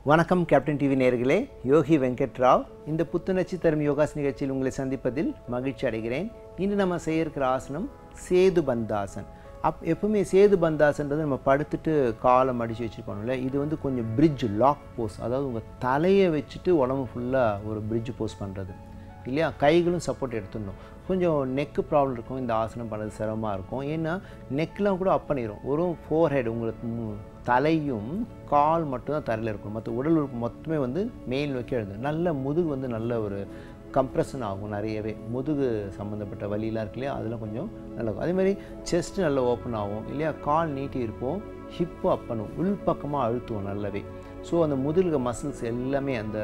வணக்கம் captain TV நேர்களே யோகி வெங்கட் ராவ் இந்த புத்துணர்ச்சி தரும் யோகாஸ் நிகழ்ச்சியில் உங்களை சந்திப்பதில் மகிழ்ச்சி அடைகிறேன் இன்று நம்ம செய்ய இருக்கிற ஆசனம் சேது பந்தாசன் அப் எப்பவுமே சேது பந்தாசன்றது நம்ம படுத்துட்டு காலை மடித்து வச்சுருக்கோம்ல இது வந்து கொஞ்சம் பிரிட்ஜ் லாக் போஸ் அதாவது உங்கள் தலையை வச்சுட்டு உடம்பு ஃபுல்லாக ஒரு பிரிட்ஜ் போஸ் பண்ணுறது இல்லையா கைகளும் சப்போர்ட் எடுத்துடணும் கொஞ்சம் நெக்கு ப்ராப்ளம் இருக்கும் இந்த ஆசனம் பண்ணுறது சிரமமாக இருக்கும் ஏன்னா நெக்லாம் கூட அப் பண்ணிடும் ஒரு ஃபோர் ஹெட் உங்களுக்கு மு- தலையும் கால் மட்டும்தான் தரையில் இருக்கும் மற்ற உடல் உறுப்பு மொத்தமே வந்து மேல் நோக்கி எழுது நல்ல முதுகு வந்து நல்ல ஒரு கம்ப்ரெஷன் ஆகும் நிறையவே முதுகு சம்மந்தப்பட்ட வலியெலாம் இருக்கு இல்லையா அதெல்லாம் கொஞ்சம் நல்லா இருக்கும் அதே மாதிரி செஸ்ட் நல்லா ஓப்பன் ஆகும் இல்லையா கால் நீட்டி இருப்போம் ஹிப்பு அப் பண்ணும் உள் பக்கமாக அழுத்துவோம் நல்லாவே ஸோ அந்த முதுகு மசில்ஸ் எல்லாமே அந்த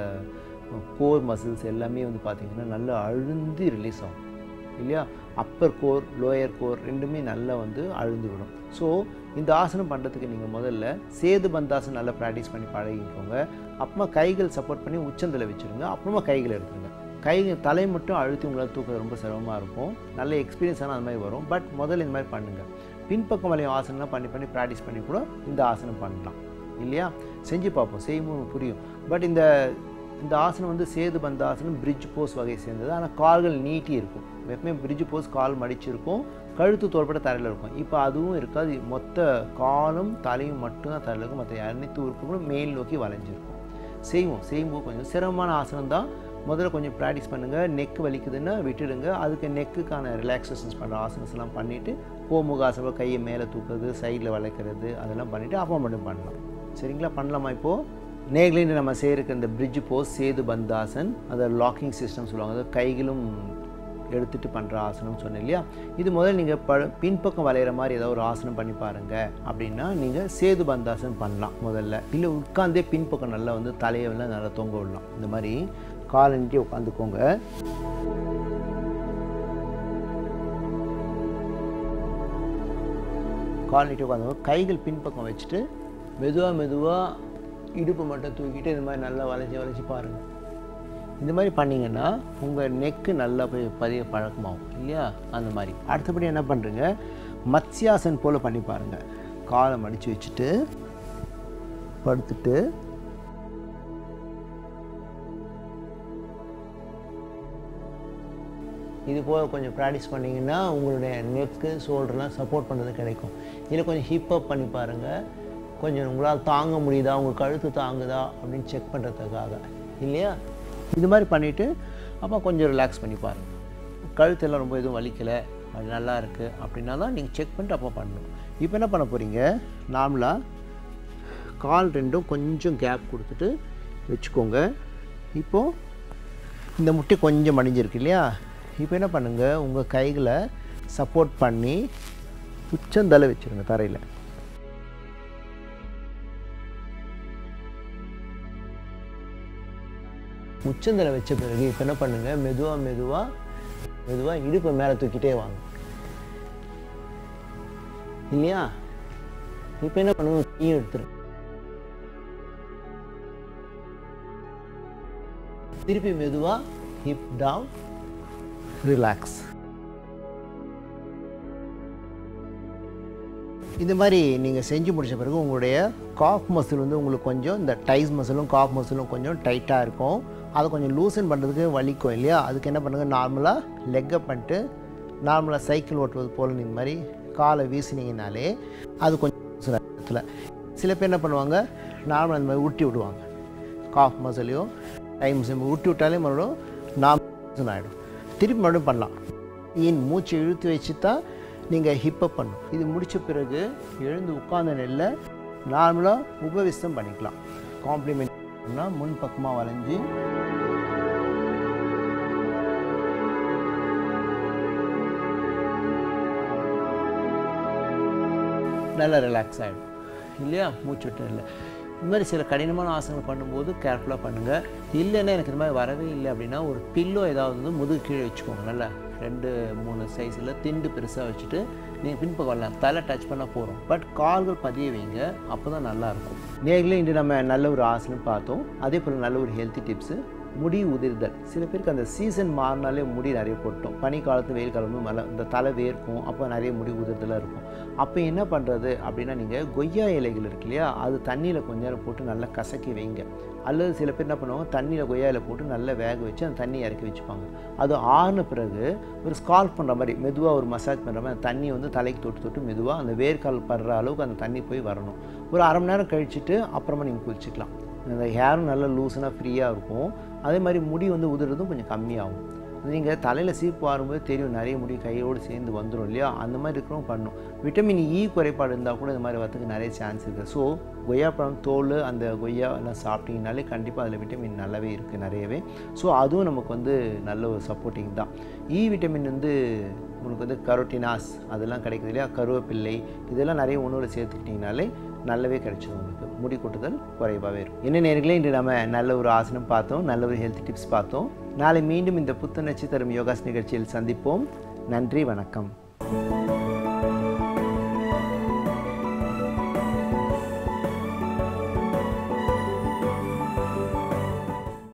கோர் மசில்ஸ் எல்லாமே வந்து பார்த்திங்கன்னா நல்லா அழுந்தி ரிலீஸ் ஆகும் இல்லையா அப்பர் கோர் லோயர் கோர் ரெண்டுமே நல்லா வந்து அழுந்து விடும் ஸோ இந்த ஆசனம் பண்ணுறதுக்கு நீங்கள் முதல்ல சேது பந்தாசனம் நல்லா ப்ராக்டிஸ் பண்ணி பழகிக்கோங்க அப்புறமா கைகள் சப்போர்ட் பண்ணி உச்சந்தில் வச்சுருங்க அப்புறமா கைகள் எடுத்துருங்க கைகள் தலை மட்டும் அழுத்தி உங்களால் தூக்க ரொம்ப சிரமமாக இருக்கும் நல்ல எக்ஸ்பீரியன்ஸான அந்த மாதிரி வரும் பட் முதல்ல இந்த மாதிரி பண்ணுங்கள் பின்பக்கம் வளையும் ஆசனம்லாம் பண்ணி பண்ணி ப்ராக்டிஸ் பண்ணி கூட இந்த ஆசனம் பண்ணலாம் இல்லையா செஞ்சு பார்ப்போம் செய்யும்போது புரியும் பட் இந்த இந்த ஆசனம் வந்து சேது பந்த ஆசனம் பிரிட்ஜ் போஸ் வகையை சேர்ந்தது ஆனால் கால்கள் நீட்டி இருக்கும் எப்பவுமே பிரிட்ஜ் போஸ் கால் மடிச்சிருக்கும் கழுத்து தோள்பட்ட தரையில் இருக்கும் இப்போ அதுவும் இருக்காது மொத்த காலும் தலையும் மட்டும்தான் தரையில் இருக்கும் மற்ற அனைத்து உறுப்புகளும் மேல் நோக்கி வளைஞ்சிருக்கும் செய்வோம் செய்யும்போது கொஞ்சம் சிரமமான ஆசனம் தான் முதல்ல கொஞ்சம் ப்ராக்டிஸ் பண்ணுங்கள் நெக் வலிக்குதுன்னா விட்டுடுங்க அதுக்கு நெக்குக்கான ரிலாக்ஸேஷன்ஸ் பண்ணுற ஆசனஸ் எல்லாம் பண்ணிவிட்டு கோமுகாசனம் கையை மேலே தூக்குறது சைடில் வளைக்கிறது அதெல்லாம் பண்ணிவிட்டு அப்போ மட்டும் பண்ணலாம் சரிங்களா பண்ணலாமா இப்போது நேர்களில் நம்ம செய்கிறக்கு இந்த பிரிட்ஜ் போஸ் சேது பந்தாசன் அதை லாக்கிங் சிஸ்டம் சொல்லுவாங்க அதாவது கைகளும் எடுத்துகிட்டு பண்ணுற ஆசனம் சொன்னேன் இல்லையா இது முதல்ல நீங்கள் ப பின்பக்கம் வளையிற மாதிரி ஏதாவது ஒரு ஆசனம் பண்ணி பாருங்கள் அப்படின்னா நீங்கள் சேது பந்தாசன் பண்ணலாம் முதல்ல இல்லை உட்காந்தே பின்பக்கம் நல்லா வந்து தலையை எல்லாம் நல்லா தொங்க விடலாம் இந்த மாதிரி காலை நீட்டி உட்காந்துக்கோங்க கால் நீட்டி உட்காந்து கைகள் பின்பக்கம் வச்சுட்டு மெதுவாக மெதுவாக இடுப்பு மட்டும் தூக்கிட்டு இந்த மாதிரி நல்லா வளைச்சி வளைச்சி பாருங்கள் இந்த மாதிரி பண்ணிங்கன்னா உங்கள் நெக்கு நல்லா போய் பதிய பழக்கமாகும் இல்லையா அந்த மாதிரி அடுத்தபடி என்ன பண்ணுறீங்க மத்ஸ்யாசன் போல் பண்ணி பாருங்கள் காலை மடித்து வச்சுட்டு படுத்துட்டு இது போல் கொஞ்சம் ப்ராக்டிஸ் பண்ணிங்கன்னா உங்களுடைய நெக்கு ஷோல்டர்லாம் சப்போர்ட் பண்ணுறது கிடைக்கும் இதில் கொஞ்சம் ஹிப் அப் பண்ணி பாருங்கள் கொஞ்சம் உங்களால் தாங்க முடியுதா உங்கள் கழுத்து தாங்குதா அப்படின்னு செக் பண்ணுறதுக்காக இல்லையா இது மாதிரி பண்ணிவிட்டு அப்போ கொஞ்சம் ரிலாக்ஸ் பண்ணி பாருங்கள் கழுத்தெல்லாம் ரொம்ப எதுவும் வலிக்கலை அது நல்லா இருக்குது அப்படின்னா தான் நீங்கள் செக் பண்ணிட்டு அப்போ பண்ணணும் இப்போ என்ன பண்ண போகிறீங்க நார்மலாக கால் ரெண்டும் கொஞ்சம் கேப் கொடுத்துட்டு வச்சுக்கோங்க இப்போது இந்த முட்டை கொஞ்சம் மடிஞ்சிருக்கு இல்லையா இப்போ என்ன பண்ணுங்கள் உங்கள் கைகளை சப்போர்ட் பண்ணி உச்சந்தலை வச்சுருங்க தரையில் உச்சந்தலை வச்ச பிறகு இப்போ என்ன பண்ணுங்கள் மெதுவாக மெதுவாக மெதுவாக இடுப்பை மேலே தூக்கிட்டே வாங்க இல்லையா இப்போ என்ன பண்ணுங்க கையும் எடுத்துரு திருப்பி மெதுவாக ஹிப் டவுன் ரிலாக்ஸ் இந்த மாதிரி நீங்கள் செஞ்சு முடிச்ச பிறகு உங்களுடைய காஃப் மசில் வந்து உங்களுக்கு கொஞ்சம் இந்த டைஸ் மசிலும் காஃப் மசிலும் கொஞ்சம் டைட்டாக இருக்கும் அதை கொஞ்சம் லூசன் பண்ணுறதுக்கு வலிக்கும் இல்லையா அதுக்கு என்ன பண்ணுங்கள் நார்மலாக லெக்கப் பண்ணிட்டு நார்மலாக சைக்கிள் ஓட்டுவது போல் இந்த மாதிரி காலை வீசினீங்கனாலே அது கொஞ்சம் சில இடத்துல சில பேர் என்ன பண்ணுவாங்க நார்மலாக இந்த மாதிரி உருட்டி விடுவாங்க காஃப் மசிலையும் டைம் மசில் உருட்டி விட்டாலே மறுபடியும் நார்மல் ஆகிடும் திருப்பி மறுபடியும் பண்ணலாம் இன் மூச்சு இழுத்து வச்சு தான் நீங்கள் ஹிப்பப் பண்ணணும் இது முடித்த பிறகு எழுந்து உட்கார்ந்த நெல்ல நார்மலாக உபவிஸ்தம் பண்ணிக்கலாம் காம்ப்ளிமெண்ட் பண்ணால் முன் பக்கமாக வளைஞ்சு நல்லா ரிலாக்ஸ் ஆகிடும் இல்லையா மூச்சு விட்டு இல்லை இந்த மாதிரி சில கடினமான ஆசனங்கள் பண்ணும்போது கேர்ஃபுல்லாக பண்ணுங்கள் இல்லைன்னா எனக்கு இந்த மாதிரி வரவே இல்லை அப்படின்னா ஒரு பில்லோ ஏதாவது வந்து முதுகு கீழே வச்சுக்கோங்க நல்லா ரெண்டு மூணு சைஸில் திண்டு பெருசாக வச்சுட்டு நீங்கள் பின்பக்கம் வரலாம் தலை டச் பண்ண போகிறோம் பட் கால்கள் பதிய வைங்க அப்போ தான் நல்லாயிருக்கும் நேர்களே இன்று நம்ம நல்ல ஒரு ஆசனம் பார்த்தோம் அதே போல் நல்ல ஒரு ஹெல்த்தி டிப்ஸு முடி உதிர்தல் சில பேருக்கு அந்த சீசன் மாறினாலே முடி நிறைய கொட்டும் பனி காலத்து வெயில் காலமும் மழை இந்த தலை வேர்க்கும் அப்போ நிறைய முடி உதிர்தலாக இருக்கும் அப்போ என்ன பண்ணுறது அப்படின்னா நீங்கள் கொய்யா இலைகள் இருக்கு இல்லையா அது தண்ணியில் கொஞ்ச நேரம் போட்டு நல்லா கசக்கி வைங்க அல்லது சில பேர் என்ன பண்ணுவாங்க தண்ணியில் கொய்யா இலை போட்டு நல்லா வேக வச்சு அந்த தண்ணி இறக்கி வச்சுப்பாங்க அது ஆறின பிறகு ஒரு ஸ்கால்ப் பண்ணுற மாதிரி மெதுவாக ஒரு மசாஜ் பண்ணுற மாதிரி அந்த தண்ணி வந்து தலைக்கு தொட்டு தொட்டு மெதுவாக அந்த வேர்க்கால் படுற அளவுக்கு அந்த தண்ணி போய் வரணும் ஒரு அரை மணி நேரம் கழிச்சிட்டு அப்புறமா நீங்கள் குளிச்சுக்கலாம் அந்த ஹேரும் நல்லா லூஸனாக ஃப்ரீயாக இருக்கும் அதே மாதிரி முடி வந்து உதிரதும் கொஞ்சம் கம்மியாகும் நீங்கள் தலையில் சீப்பு வரும்போது தெரியும் நிறைய முடி கையோடு சேர்ந்து வந்துடும் இல்லையா அந்த மாதிரி இருக்கிறவங்க பண்ணணும் விட்டமின் இ குறைபாடு இருந்தால் கூட இந்த மாதிரி வரதுக்கு நிறைய சான்ஸ் இருக்குது ஸோ கொய்யாப்பழம் தோல் அந்த கொய்யா எல்லாம் சாப்பிட்டீங்கனாலே கண்டிப்பாக அதில் விட்டமின் நல்லாவே இருக்குது நிறையவே ஸோ அதுவும் நமக்கு வந்து நல்ல ஒரு சப்போர்ட்டிங் தான் இ விட்டமின் வந்து உங்களுக்கு வந்து கரோட்டினாஸ் அதெல்லாம் கிடைக்குது இல்லையா கருவேப்பிள்ளை இதெல்லாம் நிறைய உணவில் சேர்த்துக்கிட்டிங்கனாலே நல்லாவே கிடைச்சிடும் உங்களுக்கு முடி கொட்டுதல் குறைவாகவே இருக்கும் என்ன நேர்களே இன்று நம்ம நல்ல ஒரு ஆசனம் பார்த்தோம் நல்ல ஒரு ஹெல்த் டிப்ஸ் பார்த்தோம் நாளை மீண்டும் இந்த புத்துணர்ச்சி தரும் யோகாஸ் நிகழ்ச்சியில் சந்திப்போம் நன்றி வணக்கம்